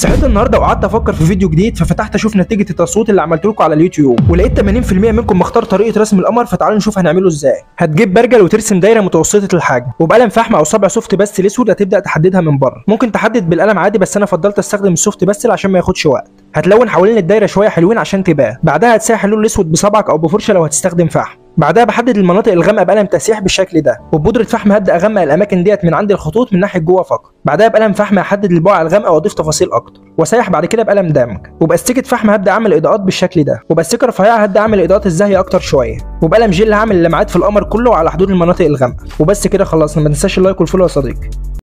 صحيت النهارده وقعدت افكر في فيديو جديد ففتحت اشوف نتيجه التصويت اللي عملت لكم على اليوتيوب ولقيت 80% منكم مختار طريقه رسم القمر فتعالوا نشوف هنعمله ازاي هتجيب برجل وترسم دايره متوسطه الحجم وبقلم فحم او صبع سوفت بس الاسود هتبدا تحددها من بره ممكن تحدد بالقلم عادي بس انا فضلت استخدم السوفت بس عشان ما ياخدش وقت هتلون حوالين الدايره شويه حلوين عشان تبان بعدها هتسيح اللون الاسود بصبعك او بفرشه لو هتستخدم فحم بعدها بحدد المناطق الغامقه بقلم تسيح بالشكل ده وببودره فحم هبدا اغمق الاماكن ديت من عند الخطوط من ناحيه جوه فقط بعدها بقلم فحم احدد البقع الغامقه واضيف تفاصيل اكتر واسيح بعد كده بقلم دمج وباستيكه فحم هبدا اعمل اضاءات بالشكل ده وباستيكه رفيعه هبدا اعمل اضاءات الزاهيه اكتر شويه وبقلم جل هعمل لمعات في القمر كله على حدود المناطق الغامقه وبس كده خلصنا ما تنساش اللايك والفولو يا صديقي